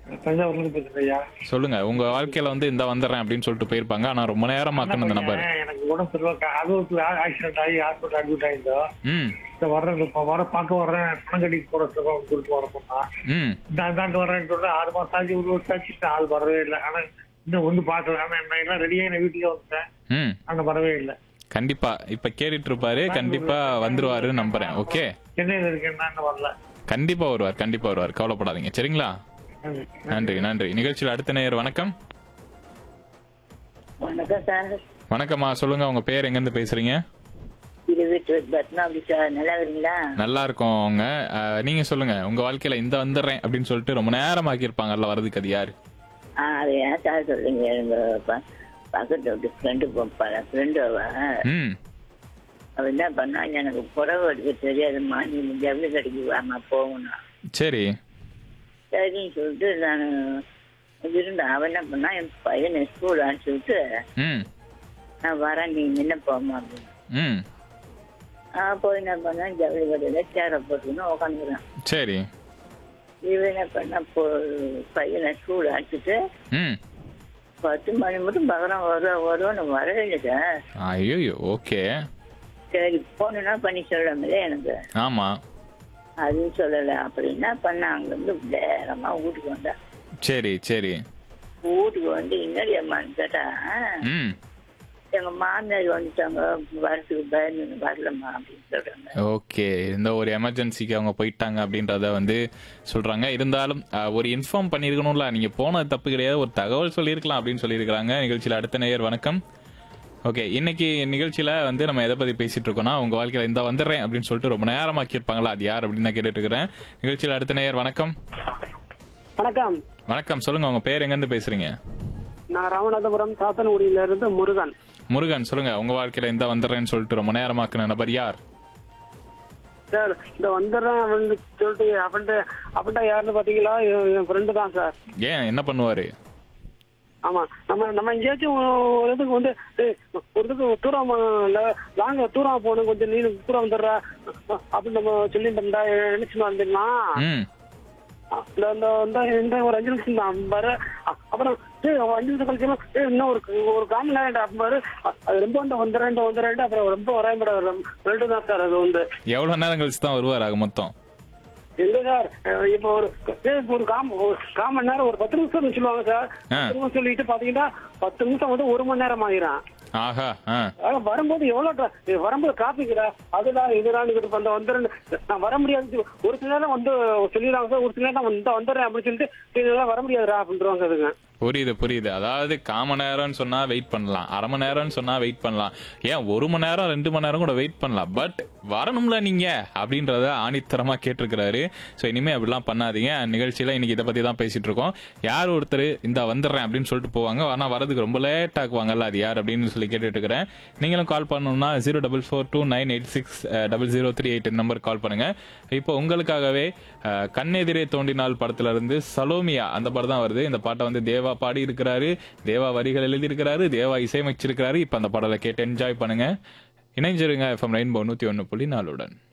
தஞ்சாவூர்ல இருந்து பேசுறேன் ஐயா சொல்லுங்க உங்க வாழ்க்கையில வந்து இந்த வந்துடுறேன் அப்படின்னு சொல்லிட்டு போயிருப்பாங்க ஆனா ரொம்ப நேரம் ஆக்கணும் இந்த நபர் எனக்கு உடம்பு சரியில்லை அறுபத்துல ஆக்சிடென்ட் ஆகி ஹாஸ்பிட்டல் அட்மிட் ஆயிருந்தோம் ம் இந்த வர்றேன் இப்ப வர பார்க்க வர்றேன் பணம் கட்டிட்டு போற சொல்லுவோம் சொல்லிட்டு வர போனா ம் நான் தாண்டு வரேன்னு சொல்றேன் ஆறு மாசம் ஆச்சு ஒரு வருஷம் ஆச்சு இன்னும் ஆள் வரவே இல்லை ஆனா இன்னும் ஒண்ணு பார்க்கல ஆனா நான் எல்லாம் ரெடியாக நான் வீட்டுக்கு வந்துட்டேன் ம் ஆனா வரவே இல்லை கண்டிப்பா இப்ப கேட்டுட்டு இருப்பாரு கண்டிப்பா வந்துருவாருன்னு நம்புறேன் ஓகே சென்னையில இருக்கேன்னா இன்னும் வரல கண்டிப்பா வருவார் கண்டிப்பா வருவார் கவலைப்படாதீங்க சரிங்களா நன்றி. நன்றி நன்றி நிகழ்ச்சியில் அடுத்த நேயர் வணக்கம் வணக்கம் சார் வணக்கம்மா சொல்லுங்க உங்க பேர் எங்க இருந்து பேசுறீங்க இது வீட்டு பத்மாவதி சார் நல்லா இருக்கீங்களா நல்லா இருக்கோம் அவங்க அஹ், நீங்க சொல்லுங்க உங்க வாழ்க்கையில இந்த வந்துடுறேன் அப்படின்னு சொல்லிட்டு ரொம்ப நேரம் ஆக்கியிருப்பாங்கல்ல வரதுக்கு அது யாரு ஆ அது ஏன் சார் சொல்றீங்க எங்க ப- பக்கத்து வீட்டு ஃப்ரெண்டு ஃப்ரெண்டு அவ ம் அவ என்ன பண்ணா எனக்கு புடவை எடுக்க தெரியாதும்மா நீ ஜவுளி கடைக்கு வாமா போகணும் சரி சரின்னு சொல்லிட்டு நான் இருந்தேன் அவன் என்ன பண்ணா என் பையனை ஸ்கூல் அனுப்பிச்சு விட்டு ம் நான் வரேன் நீ நின்று போமா அப்படின்னு ம் நான் போய் என்ன பண்ணேன் ஜவுளி கடையில சேரை போட்டுக்கணும் உட்காந்துக்கிறேன் சரி இவன் என்ன பண்ணா போ பையனை ஸ்கூல் அனுப்பிச்சிட்டு ம் பத்து மணி மட்டும் பகரம் வரும் வரும்னு வரவே இல்லை சார் ஐயோ ஓகே சரி போனா பண்ணி சொல்லமில்ல எனக்கு ஆமா அதுவும் சொல்லலை அப்படி என்ன பண்ண அங்கிருந்து நேரமா வீட்டுக்கு வந்தேன் சரி சரி வீட்டுக்கு வந்து என்னடி அம்மான்னு கேட்டா ம் எங்க மாமியார் வந்துட்டாங்க வரத்துக்கு பயந்து வரலம்மா அப்படின்னு சொல்றாங்க ஓகே இந்த ஒரு எமர்ஜென்சிக்கு அவங்க போயிட்டாங்க அப்படின்றத வந்து சொல்றாங்க இருந்தாலும் அஹ், ஒரு இன்ஃபார்ம் பண்ணிருக்கணும்ல நீங்க போனது தப்பு கிடையாது ஒரு தகவல் சொல்லியிருக்கலாம் அப்படின்னு சொல்லியிருக்காங்க நிகழ்ச்சியில அடுத்த நேயர் வணக்கம் ஓகே இன்னைக்கு நிகழ்ச்சியில வந்து நம்ம எதை பத்தி பேசிட்டு இருக்கோம்னா உங்க வாழ்க்கையில இந்த வந்துடுறேன் அப்படின்னு சொல்லிட்டு ரொம்ப நேரம் ஆக்கியிருப்பாங்களா அது யார் அப்படின்னு நான் கேட்டுட்டு இருக்கிறேன் நிகழ்ச்சியில அடுத்த நேயர் வணக்கம் வணக்கம் வணக்கம் சொல்லுங்க உங்க பேர் எங்க இருந்து பேசுறீங்க நான் ராமநாதபுரம் சாத்தன்குடியில இருந்து முருகன் முருகன் சொல்லுங்க உங்க வாழ்க்கையில இந்த வந்துடுறேன்னு சொல்லிட்டு ரொம்ப நேரமாக்குன நபர் யார் சார் இந்த வந்துடுறேன் அப்படின்னு சொல்லிட்டு அப்படின்ட்டு அப்படின்ட்டா யாருன்னு பாத்தீங்களா என் என் ஃப்ரெண்டு தான் சார் ஏன் என்ன பண்ணுவாரு ஆமா நம்ம நம்ம எங்கேயாச்சும் ஒரு இதுக்கு வந்து ஏய், ஒரு இதுக்கு தூரம் லாங்க தூரம் போகணும் கொஞ்சம் நீ தூரம் வந்துடுற அப்படின்னு நம்ம சொல்லிட்டு இருந்தா நினைச்சு வந்துடலாம் ம் இந்த இந்த இந்த இந்த ஒரு அஞ்சு நிமிஷம் தான் பாரு அ- அப்புறம் ஏய், ஒரு அஞ்சு நிமிஷம் கழிச்சு ஏய், இன்னும் ஒரு ஒரு காம நேரம் அப்ப பாரு அ- அது ரொம்ப வந்து வந்துடுறேன் வந்துடுறேன் அப்புறம் ரொம்ப வராம ரெண்டு தான் சார் அது வந்து எவ்வளவு நேரம் கழிச்சு தான் வருவார் ஆக மொத்தம் இல்ல சார் அஹ் இப்ப ஒரு ஏய், இப்ப ஒரு காம ஒரு கால் மணி நேரம் ஒரு பத்து நிமிஷம் சொல்லுவாங்க சார் ஆ. பத்து நிமிஷம் சொல்லிட்டு பாத்தீங்கன்னா பத்து நிமிஷம் வந்து ஒரு மணி நேரம் ஆகிரும் ஆஹா ஆ ஆனா வரும்போது எவ்வளவு tra- ஏய், வரும்போது டிராபிக்டா அதுதான் இதுதான் இது அந்த வந்துடுறேன் நான் வர முடியாது ஒரு சில நேரம் வந்து சொல்லிடுறாங்க சார் ஒரு சில நேரம் வந்து வந்துடுறேன் அப்படின்னு சொல்லிட்டு "சரி, இதெல்லாம் வர முடியாதுடா அப்படின்றவாங்க அதுங்க புரியுது புரியுது அதாவது கால் மணி நேரம்னு சொன்னா வெயிட் பண்ணலாம் அரை மணி நேரம்னு சொன்னா வெயிட் பண்ணலாம் ஏன் ஒரு மணி நேரம் ரெண்டு மணி நேரம் கூட வெயிட் பண்ணலாம் பட் வரணும்ல நீங்க அப்படின்றத ஆணித்தரமா கேட்டிருக்கிறாரு ஸோ இனிமே அப்படிலாம் பண்ணாதீங்க நிகழ்ச்சியில இன்னைக்கு இதை பத்தி தான் பேசிட்டு இருக்கோம் யார் ஒருத்தர் இந்த வந்துடுறேன் அப்படின்னு சொல்லிட்டு போவாங்க ஆனா வரதுக்கு ரொம்ப லேட் ஆக்குவாங்கல்ல அது யார் அப்படின்னு சொல்லி கேட்டுட்டு இருக்கிறேன் நீங்களும் கால் பண்ணணும்னா zero double four two nine eight six double zero three eight number call பண்ணுங்க இப்போ உங்களுக்காகவே அஹ், கண்ணெதிரே தோண்டினால் படத்துல இருந்து சலோமியா அந்த படம் தான் வருது இந்த பாட்டை வந்து தேவா பாடி இருக்கிறாரு தேவா வரிகள் எழுதி இருக்கிறாரு தேவா இசையமைச்சிருக்கிறாரு இப்போ அந்த பாடலை கேட்டு என்ஜாய் பண்ணுங்க இணைஞ்சிருங்க எஃப்எம் ரெயின்போ நூத்தி ஒன்று புள்ளி நாலுடன்